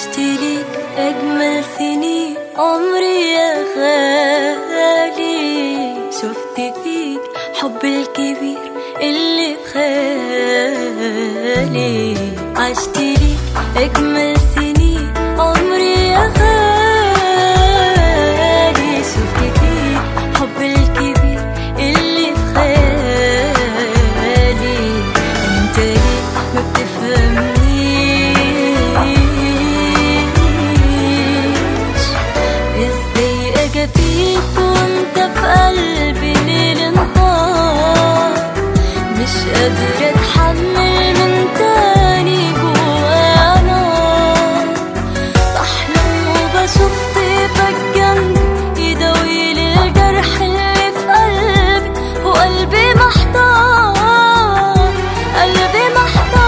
عشت ليك أجمل سنين عمري يا غالي شفت فيك حب الكبير اللي بخالي عشت ليك أجمل سنين عمري يا غالي شفت فيك حب الكبير اللي بخالي انت ليه ما بتفهمنيش ازاي اجافيك وانت في قلبي ليل نهار مش قادرة اتحمل من تاني جوايا نار بحلم وبشوف طيبك جنبي يداويلي الجرح اللي في قلبي وقلبي محتار قلبي محتار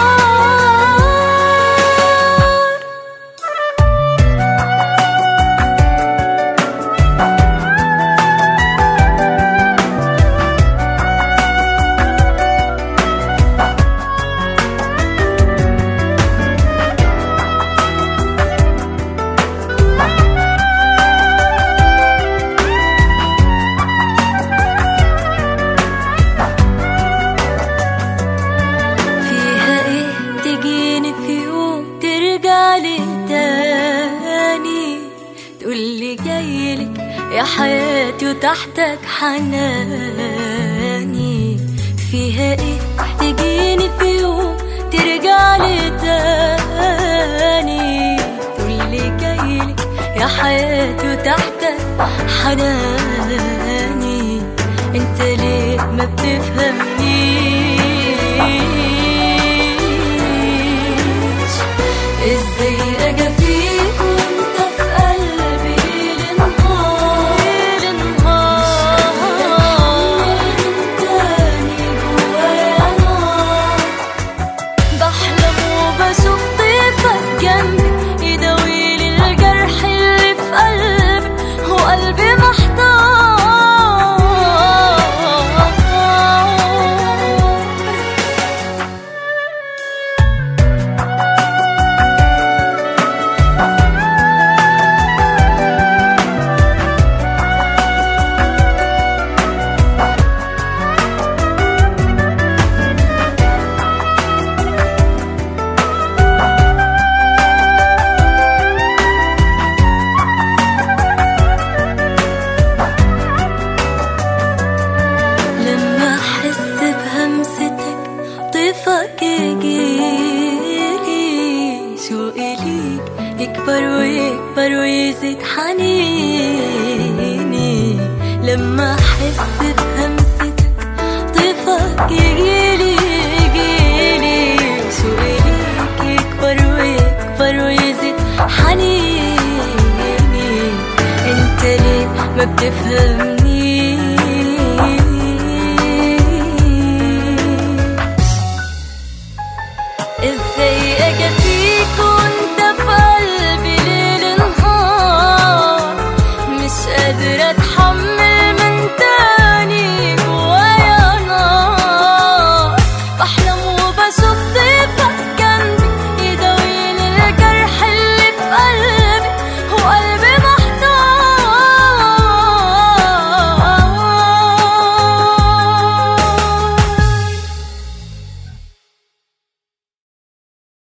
فيها ايه تجيني في يوم ترجع لي تاني تقولي جايلك يا حياتي وتحتك حناني فيها ايه تجيني في يوم ترجع لي تاني تقولي جايلك يا حياتي وتحتك حناني انت ليه ما بتفهمنيش ازاي اجافيك وانت في قلبي ليل نهار ليل نهار تاني جوايا نار بحلم وبشوف طيفك جنبي يداويلي الجرح اللي في قلبي وقلبي محتار لما احس بهمستك طيفك يجيلي شوقي ليك يكبر ويكبر ويزيد حنيني لما احس بهمستك طيفك يجيلي يجيلي شوقي ليك يكبر ويكبر ويزيد حنيني انت ليه ما بتفهمني